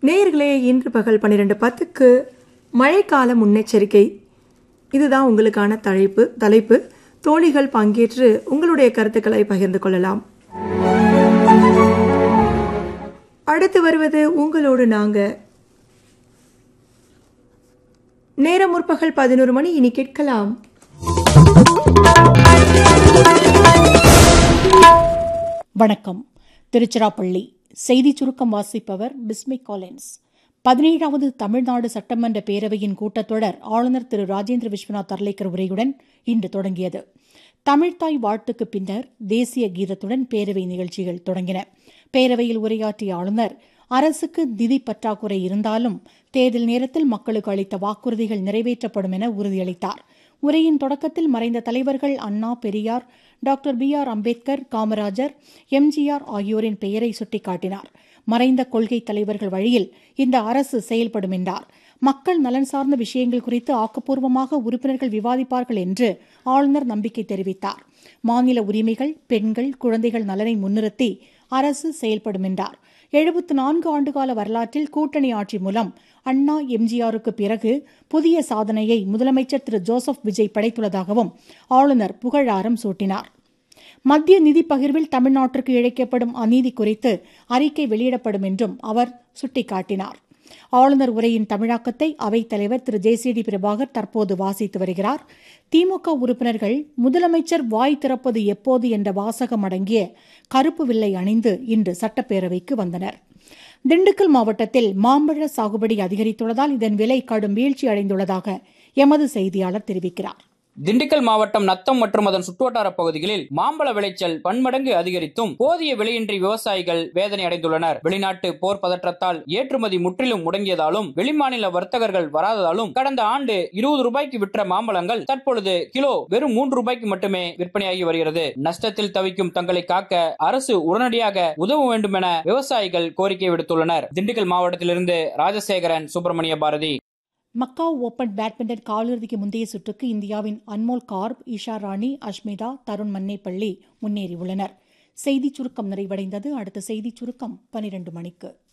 நேயர்களே இன்று பகல் பன்னிரெண்டு பத்துக்கு மழைக்கால முன்னெச்சரிக்கை இதுதான் உங்களுக்கான தலைப்பு தலைப்பு தோழிகள் பங்கேற்று உங்களுடைய கருத்துக்களை பகிர்ந்து கொள்ளலாம் அடுத்து வருவது உங்களோடு நாங்க நேரம் முற்பகல் பதினோரு மணி இனி கேட்கலாம் வணக்கம் திருச்சிராப்பள்ளி செய்தி சுருக்கம் வாசிப்பவர் பிஸ்மி காலின்ஸ் பதினேழாவது தமிழ்நாடு சட்டமன்ற பேரவையின் கூட்டத்தொடர் ஆளுநர் திரு ராஜேந்திர விஸ்வநாத் அர்லேக்கர் உரையுடன் இன்று தொடங்கியது தமிழ்த்தாய் வாழ்த்துக்கு பின்னர் தேசிய கீதத்துடன் பேரவை நிகழ்ச்சிகள் தொடங்கின பேரவையில் உரையாற்றிய ஆளுநர் அரசுக்கு நிதி பற்றாக்குறை இருந்தாலும் தேர்தல் நேரத்தில் மக்களுக்கு அளித்த வாக்குறுதிகள் நிறைவேற்றப்படும் என உறுதியளித்தார் உரையின் தொடக்கத்தில் மறைந்த தலைவர்கள் Anna Periyar doctor B R Ambedkar Kamarajar MGR ஆகியோரின் பெயரை சுட்டிக்காட்டினார் மறைந்த கொள்கை தலைவர்கள் வழியில் இந்த அரசு செயல்படும் என்றார் மக்கள் நலன் சார்ந்த விஷயங்கள் குறித்து ஆக்கப்பூர்வமாக உறுப்பினர்கள் விவாதிப்பார்கள் என்று ஆளுநர் நம்பிக்கை தெரிவித்தார் மாநில உரிமைகள் பெண்கள் குழந்தைகள் நலனை முன்னிறுத்தி அரசு செயல்படும் என்றார் எழுபத்து நான்கு ஆண்டுகால வரலாற்றில் கூட்டணி ஆட்சி மூலம் அண்ணா எம்ஜிஆருக்கு பிறகு புதிய சாதனையை முதலமைச்சர் திரு ஜோசப் விஜய் படைத்துள்ளதாகவும் ஆளுநர் புகழாரம் சூட்டினார் மத்திய நிதி பகிர்வில் தமிழ்நாட்டிற்கு இழைக்கப்படும் அநீதி குறித்து அறிக்கை வெளியிடப்படும் என்றும் அவர் சுட்டிக்காட்டினார் ஆளுநர் உரையின் தமிழாக்கத்தை அவைத் தலைவர் Thiru J C D Prabhakar தற்போது வாசித்து வருகிறார் திமுக உறுப்பினர்கள் முதலமைச்சர் வாய் திறப்பது எப்போது என்ற வாசகம் அடங்கிய கருப்பு வில்லை அணிந்து இன்று சட்டப்பேரவைக்கு வந்தனர் திண்டுக்கல் மாவட்டத்தில் மாம்பழ சாகுபடி அதிகரித்துள்ளதால் இதன் விலை கடும் வீழ்ச்சி அடைந்துள்ளதாக எமது செய்தியாளர் தெரிவிக்கிறார் திண்டுக்கல் மாவட்டம் நத்தம் மற்றும் அதன் சுற்றுவட்டார பகுதிகளில் மாம்பழ விளைச்சல் பன்மடங்கு அதிகரித்தும் போதிய விலையின்றி விவசாயிகள் வேதனை அடைந்துள்ளனர் வெளிநாட்டு போர் பதற்றத்தால் ஏற்றுமதி முற்றிலும் முடங்கியதாலும் வெளிமாநில வர்த்தகர்கள் வராததாலும் கடந்த ஆண்டு இருபது ரூபாய்க்கு விற்ற மாம்பழங்கள் தற்பொழுது கிலோ வெறும் மூன்று ரூபாய்க்கு மட்டுமே விற்பனையாகி வருகிறது நஷ்டத்தில் தவிக்கும் தங்களை காக்க அரசு உடனடியாக உதவ வேண்டும் என விவசாயிகள் கோரிக்கை விடுத்துள்ளனர் திண்டுக்கல் மாவட்டத்திலிருந்து Rajasekaran Subramania Bharathi Macau open badminton காலிறுதிக்கு முந்தைய சுற்றுக்கு இந்தியாவின் அன்மோல் கார்ப் ஈஷா ராணி அஷ்மிதா தருண் மன்னேப்பள்ளி முன்னேறியுள்ளனர் செய்திச் சுருக்கம் நிறைவடைந்தது அடுத்த செய்திச் சுருக்கம் பனிரெண்டு மணிக்கு